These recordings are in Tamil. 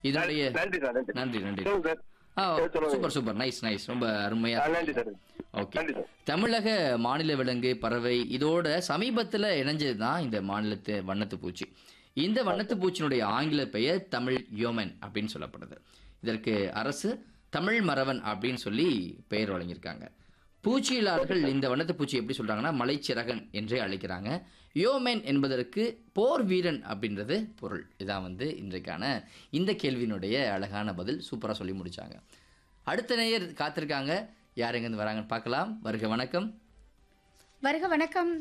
இதனுடைய நன்றி சார் நன்றி நன்றி நன்றி சொல்லுங்க சார் ஆ சரி, சொல்லுங்க. சூப்பர் சூப்பர் நைஸ் நைஸ் ரொம்ப அருமையா ஆ, நன்றி சார் ஓகே நன்றி சார் தமிழக மாநில விலங்கு பறவை இதோட சமீபத்தில் இணைஞ்சது தான் இந்த மாநிலத்து வண்ணத்து பூச்சி இந்த வண்ணத்து பூச்சியினுடைய ஆங்கில பெயர் தமிழ் யோமன் அப்படின்னு சொல்லப்படுது இதற்கு அரசு தமிழ் மறவன் அப்படின்னு சொல்லி பெயர் வழங்கியிருக்காங்க பூச்சியியலாளர்கள் இந்த வண்ணத்து பூச்சி எப்படி சொல்றாங்கன்னா மலைச்சிறகன் என்றே அழைக்கிறாங்க யோமென் என்பதற்கு போர் வீரன் அப்படின்றது பொருள் இதான் வந்து இன்றைக்கான இந்த கேள்வியினுடைய அழகான பதில் சூப்பராக சொல்லி முடிச்சாங்க அடுத்த நேயர் காத்திருக்காங்க யார் எங்கேருந்து வராங்கன்னு பார்க்கலாம் வருக வணக்கம் வருக வணக்கம்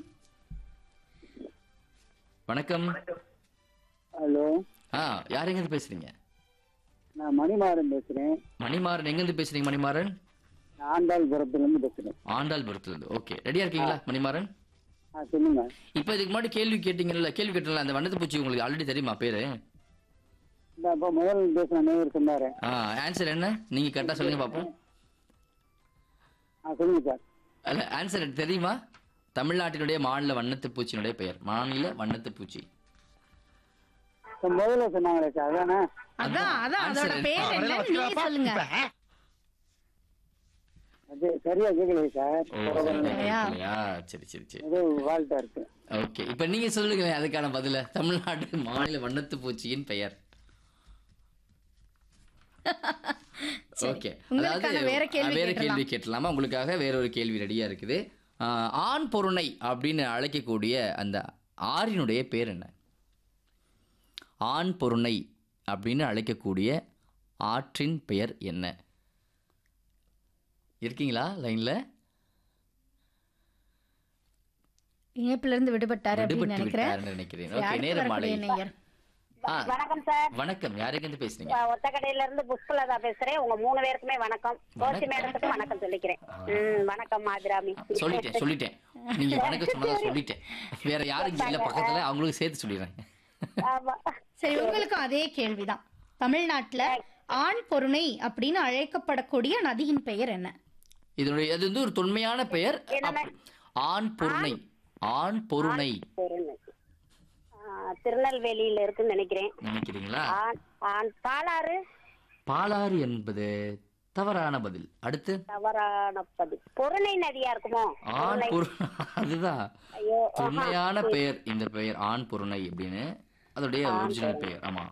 வணக்கம் ஹலோ ஆ யார் எங்கேருந்து பேசுறீங்க நான் மணிமாறன் பேசுறேன் மணிமாறன் எங்கேருந்து பேசுறீங்க மணிமாறன் ஆண்டாள்புரத்துல இருந்து பேசுறேன் ஆண்டாள்புரத்துலேருந்து ஓகே ரெடியா இருக்கீங்களா மணிமாறன் ஆ சொல்லுங்க இப்போ இதுக்கு முன்னாடி கேள்வி கேட்டீங்கல்ல கேள்வி கேட்டல அந்த வண்ணத்து பூச்சி உங்களுக்கு ஆல்ரெடி தெரியுமா பேரு இந்த அப்போ முதல் பேசுன நேயர் சொன்னாரு ஆ ஆன்சர் என்ன நீங்க கரெக்டாக சொல்லுங்க பார்ப்போம் ஆ சொல்லுங்க சார் அல்ல ஆன்சர் தெரியுமா தமிழ்நாட்டினுடைய மாநில வண்ணத்து பூச்சியினுடைய பெயர் மாநில வண்ணத்து பூச்சி இப்ப முதல்ல சொன்னாங்களே சார் அதானே அதான் அதான் அதோட Answer பேர் என்ன நீங்க சொல்லுங்க அது சரியா கேட்கலையே சார் ஓ இல்லையா? இல்லையா சரி சரி சரி ஏதோ வாழ்த்தா இருக்கு ஓகே இப்போ நீங்க சொல்லுங்களேன் அதுக்கான பதில தமிழ்நாடு மாநில வண்ணத்து பூச்சியின் பெயர் ஓகே உங்களுக்கான வேற கேள்வி வேற கேட்கலாம். கேள்வி கேட்டலாமா உங்களுக்காக வேற ஒரு கேள்வி ரெடியா இருக்குது ஆஹ், ஆண் பொருணை அப்படின்னு அழைக்கக்கூடிய அந்த ஆறினுடைய பேர் என்ன ஆண் பொருணை அப்படின்னு அழைக்கக்கூடிய ஆற்றின் பெயர் என்ன இருக்கீங்களா லைன்ல இணைப்புல இருந்து விடுபட்டாரு அப்படின்னு விடுபட்டு நினைக்கிறேன் விட்டாருன்னு நினைக்கிறேன் சரி, ஓகே அடுத்து நேரம் மாலை வரக்கூடிய நேயர். ஆ, வணக்கம் சார் வணக்கம் யாருக்கு இருந்து பேசுறீங்க நான் ஒத்தக்கடையில இருந்து புஷ்பலதா பேசுறேன் உங்க மூணு பேருக்குமே வணக்கம் கோச்சி மேடத்துக்கும் வணக்கம் சொல்லிக்கிறேன் ம், வணக்கம் மாதிராமி சொல்லிட்டேன் சொல்லிட்டேன் நீங்க வணக்கம் சொன்னதா சொல்லிட்டேன் வேற யாரும் இங்க இல்ல பக்கத்துல அவங்களுக்கு சேர்த்து சொல்லிடுறேன் ஆமா. சரி உங்களுக்கும் அதே கேள்விதான் தமிழ்நாட்டுல ஆண் பொருணை அப்படின்னு அழைக்கப்படக்கூடிய நதியின் பெயர் என்ன இதனுடைய அது வந்து ஒரு தொன்மையான பெயர் என்னண்ணே? அப்- ஆண் பொருணை ஆண் பொருணை பொருணை. ஆ, திருநெல்வேலியில இருக்குன்னு நினைக்கிறேன் நினைக்கிறீங்களா ஆண் ஆண் பாலாறு பாலாறு என்பது தவறான பதில் அடுத்து தவறான பதில் பொருணை நதியா இருக்குமோ ஆண் பொரு அதுதான் ஐயோ தொன்மையான பெயர் இந்த பெயர் ஆண் பொருணை அப்படின்னு அதோடைய ஒரிஜினல் பெயர் ஆமா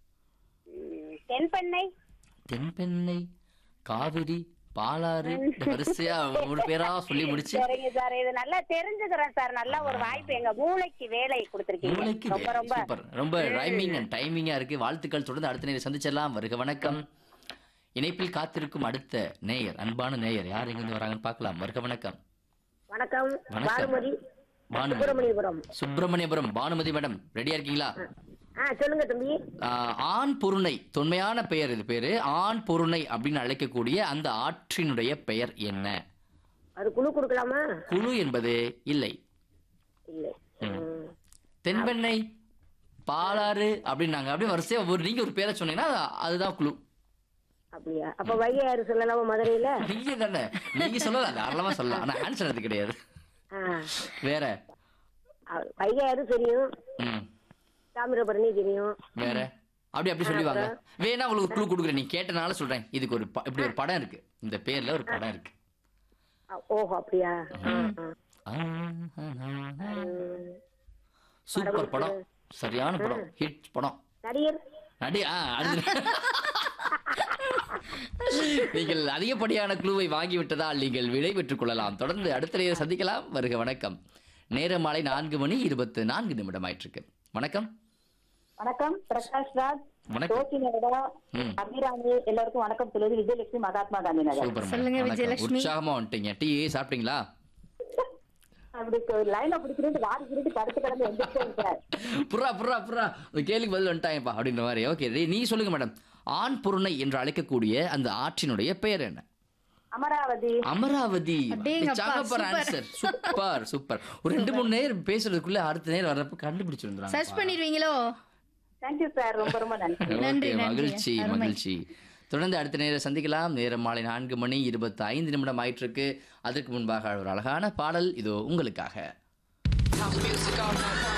ம், தென்பெண்ணை தென்பெண்ணை காவிரி பாலாறு வரிசையா ஒரு பேரா சொல்லி முடிச்சு சரிங்க சார் இது நல்லா தெரிஞ்சுக்கிறேன் சார் நல்ல ஒரு வாய்ப்பு எங்க மூளைக்கு வேலை கொடுத்திருக்கீங்க மூளைக்கு ரொம்ப வேலை. ரொம்ப சூப்பர் ரொம்ப ரைமிங் அண்ட் டைமிங்கா இருக்கு வாழ்த்துக்கள் தொடர்ந்து அடுத்த நேரம் சந்திச்சிடலாம் வருக வணக்கம் இணைப்பில் காத்திருக்கும் அடுத்த நேயர் அன்பான நேயர் யார் எங்கிருந்து வராங்கன்னு பார்க்கலாம் வருக வணக்கம் வணக்கம் வணக்கம். பானுமதி பானுமதி சுப்பிரமணியபுரம் சுப்பிரமணியபுரம் பானுமதி மேடம் ரெடியா இருக்கீங்களா ஆ சொல்லுங்க தம்பி ஆஹ், ஆண் பொருணை தொன்மையான பெயர் இது பேரு ஆண் பொருணை அப்படின்னு அழைக்கக்கூடிய அந்த ஆற்றினுடைய பெயர் என்ன அது குழு கொடுக்கலாமா குழு என்பது இல்லை இல்ல ம். தென்பெண்ணை பாலாறு அப்படின்னாங்க அப்படியே வரிசையா ஒரு நீங்க ஒரு பேரை சொன்னீங்கன்னா அதுதான் குழு அப்படியா அப்ப வைகையாறு சொல்லலாமா மதுரையில நீங்க தானே நீங்க சொல்லலாம் தாராளமா சொல்லலாம் ஆனா ஆன்சர் அது கிடையாது ஆ. வேற அ- வைகையாறு தெரியும் ம் தாமிரபரணி தெரியும் வேற அப்படி அப்படி சொல்லிவாங்க வேணா உங்களுக்கு குழு கொடுக்குறேன் நீ கேட்டனால சொல்றேன் இதுக்கு ஒரு ப- இப்படி ஒரு படம் இருக்கு இந்த பேர்ல ஒரு படம் இருக்கு அ, ஓஹோ அப்படியா ஆ, ஆ. சூப்பர் படம் சரியான படம் ஹிட் படம் நடிகர் நடி ஆ அடுத்து நீங்கள் அதிகப்படியான குழுவை வாங்கி விட்டதால் நீங்கள் விடை பெற்றுக் கொள்ளலாம் தொடர்ந்து அடுத்த நேரம் சந்திக்கலாம் வருக வணக்கம் நேரம் மாலை நான்கு மணி இருபத்து நான்கு நிமிடம் ஆயிட்டிருக்கு வணக்கம் வணக்கம் பிரகாஷ் ராஜ் வணக்கம் கோகி நகரா ம். அபிராமி எல்லாருக்கும் வணக்கம் சொல்லுது விஜயலட்சுமி மகாத்மா காந்தி நகர் சூப்பர் சொல்லுங்க, வணக்கம். விஜயலட்சுமி. உற்சாகமா வந்துட்டீங்க டீ சாப்பிட்டீங்களா அப்படி லைன்ல பிடிக்கிறது வாடி திருட்டு படுத்து கிடந்து எந்திரிச்சேன் சார் புறா புறா புறா இந்த கேள்விக்கு பதில் வந்துட்டாங்கப்பா அப்படின்ற மாதிரி ஓகே நீ சொல்லுங்க மேடம் ஆண் பொருணை என்று அழைக்கக்கூடிய அந்த ஆற்றினுடைய பெயர் என்ன அமராவதி அமராவதி அடேங்கப்பா, super super. Answer super super ஒரு ரெண்டு மூணு நேரம் பேசுறதுக்குள்ள அடுத்த நேரம் வர்றப்ப கண்டுபிடிச்சிருந்தாங்க சர்ச் பண்ணிடுவீங்களோ தேங்க்யூ சார் ரொம்ப ரொம்ப நன்றி நன்றி, ஓகே நன்றி. மகிழ்ச்சி அருமை. மகிழ்ச்சி தொடர்ந்து அடுத்த நேரம் சந்திக்கலாம் நேரம் மாலை நான்கு மணி இருபத்தி ஐந்து நிமிடம் ஆயிட்டு இருக்கு அதற்கு முன்பாக ஒரு அழகான பாடல் இதோ உங்களுக்காக